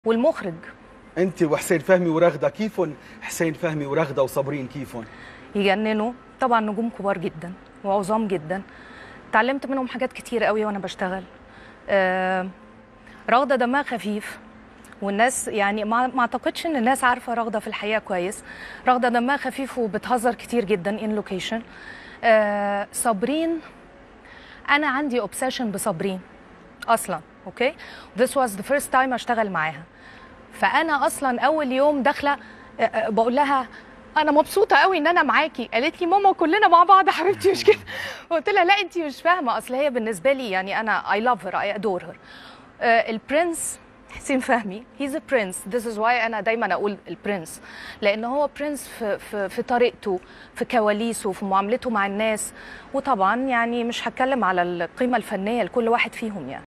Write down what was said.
والمخرج انت وحسين فهمي ورغده كيفن حسين فهمي ورغده وصابرين كيفن يجننوا طبعا نجوم كبار جدا وعظام جدا اتعلمت منهم حاجات كتير قوي وانا بشتغل آه رغده دمها خفيف والناس يعني ما ما اعتقدش ان الناس عارفه رغده في الحقيقه كويس رغده دمها خفيف وبتهزر كتير جدا ان لوكيشن آه صابرين انا عندي اوبسيشن بصابرين اصلا اوكي this was the first time اشتغل معاها فانا اصلا اول يوم داخله آه، آه، بقول لها انا مبسوطه قوي ان انا معاكي قالت لي ماما كلنا مع بعض يا حبيبتي مش كده قلت لها لا انت مش فاهمه اصل هي بالنسبه لي يعني انا اي لاف هير اي ادور هير البرنس حسين فهمي هيز ا برنس ذس از واي انا دايما اقول البرنس لان هو برنس في, في, في طريقته في كواليسه في معاملته مع الناس وطبعا يعني مش هتكلم على القيمه الفنيه لكل واحد فيهم يعني